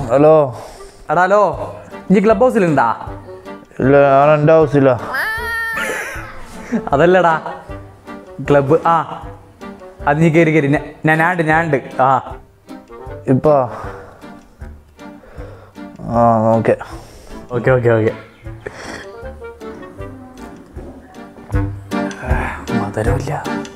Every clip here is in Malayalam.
ഹലോ എടാ ഹലോ ഇനി ക്ലബ് ഹൗസിലുണ്ടാ ഇല്ല ഞാൻ എൻ്റെ ഹൗസില്ല അതല്ലടാ ക്ലബ്ബ് ആ അത് നീ കയറി കയറി ഞാൻ ഞാണ്ട് ഞാണ്ട് ആ ഇപ്പാ ആ ഓക്കെ ഓക്കെ ഓക്കെ ഓക്കെ മധുരമില്ല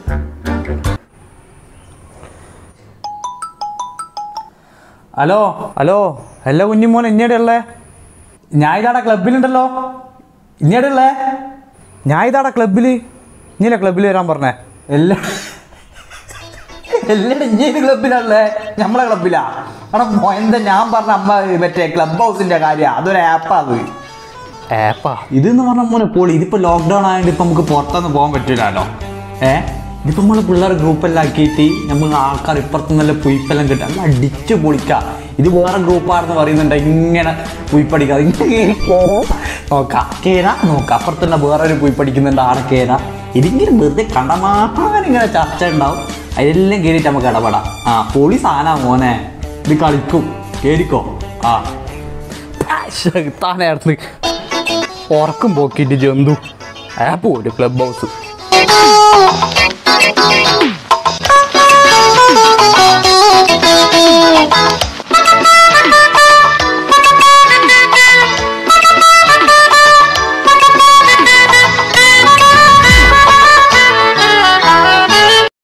ഹലോ ഹലോ ഹലോ കുഞ്ഞിമോൻ ഇഞ്ഞയുടെ ഉള്ളേ ഞാൻ ഇതാടാ ക്ലബിലുണ്ടല്ലോ ഇഞ്ഞയുടെ ഉള്ളേ ഞാൻ ഇതാടാ ക്ലബിൽ ഇഞ്ഞില്ല ക്ലബിൽ വരാൻ പറഞ്ഞേ എല്ലാ എല്ലാരും ഇഞ്ഞേത് ക്ലബിലല്ലേ നമ്മളെ ക്ലബിലാ അവിടെ എന്താ ഞാൻ പറഞ്ഞ അമ്മ മറ്റേ ക്ലബ് ഹൗസിന്റെ കാര്യം അതൊരു ആപ്പാ അത് ആപ്പാ ഇതെന്ന് പറഞ്ഞ മോനെ പോളി ഇതിപ്പോ ലോക്ക്ഡൗൺ ആയതുകൊണ്ട് ഇപ്പൊ നമുക്ക് പുറത്തൊന്നും പോകാൻ പറ്റില്ലല്ലോ ഏ ഇതിപ്പോ നമ്മള് പിള്ളേർ ഗ്രൂപ്പെല്ലാം ആക്കിയിട്ട് നമ്മൾ ആൾക്കാർ ഇപ്പുറത്ത് നല്ല പുയിപ്പെല്ലാം കിട്ടുക നല്ല അടിച്ചു പൊളിക്ക ഇത് വേറെ ഗ്രൂപ്പാണെന്ന് പറയുന്നുണ്ട് ഇങ്ങനെ പുയിപ്പടിക്കുക ഇങ്ങനെ നോക്കാം കേര നോക്കാം അപ്പുറത്തുള്ള വേറൊരു പുയിപ്പടിക്കുന്നുണ്ട് ആടെ കേര ഇതിങ്ങനെ വെറുതെ കണ്ടമാനം ഇങ്ങനെ ചർച്ച ഉണ്ടാവും അതിലെല്ലാം കയറിയിട്ട് നമുക്ക് ഇടപെടാം ആ പൊളി സാധന മോനെ ഇത് കളിക്കും കേറിക്കോ ആ താനായിരുന്നു ഉറക്കം പോക്കിയിട്ട് ജന്തു ആപ്പ് ഒരു ക്ലബ് ഹൗസ്